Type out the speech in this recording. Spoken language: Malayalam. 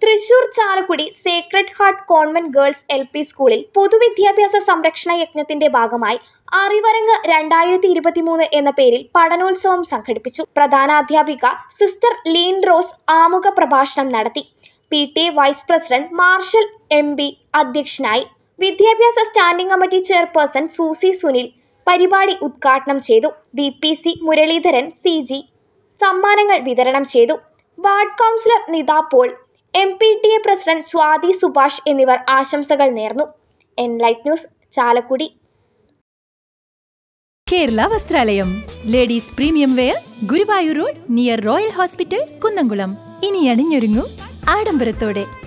Thrissur Chalakudy Sacred Heart Convent Girls L P സ്കൂളിൽ പൊതുവിദ്യാഭ്യാസ സംരക്ഷണ യജ്ഞത്തിന്റെ ഭാഗമായി അറിവരങ്ങ് രണ്ടായിരത്തി ഇരുപത്തിമൂന്ന് എന്ന പേരിൽ പഠനോത്സവം സംഘടിപ്പിച്ചു പ്രധാനാധ്യാപിക സിസ്റ്റർ ലീൻ റോസ് ആമുഖ പ്രഭാഷണം നടത്തി P T A vice president Marshal M B അധ്യക്ഷനായി വിദ്യാഭ്യാസ standing committee chairperson Susie Sunil പരിപാടി ഉദ്ഘാടനം ചെയ്തു B P C Muraleedharan C G സമ്മാനങ്ങൾ വിതരണം ചെയ്തു ward councillor Nitha Paul M P T A president Swathi Subhash എന്നിവർ ആശംസകൾ നേർന്നു Enlight News Chalakudy Kerala Vasthralayam ladies premium wear Guruvayur road near Royal Hospital Kunnamkulam ഇനി അണിഞ്ഞൊരുങ്ങൂ ആഡംബരത്തോടെ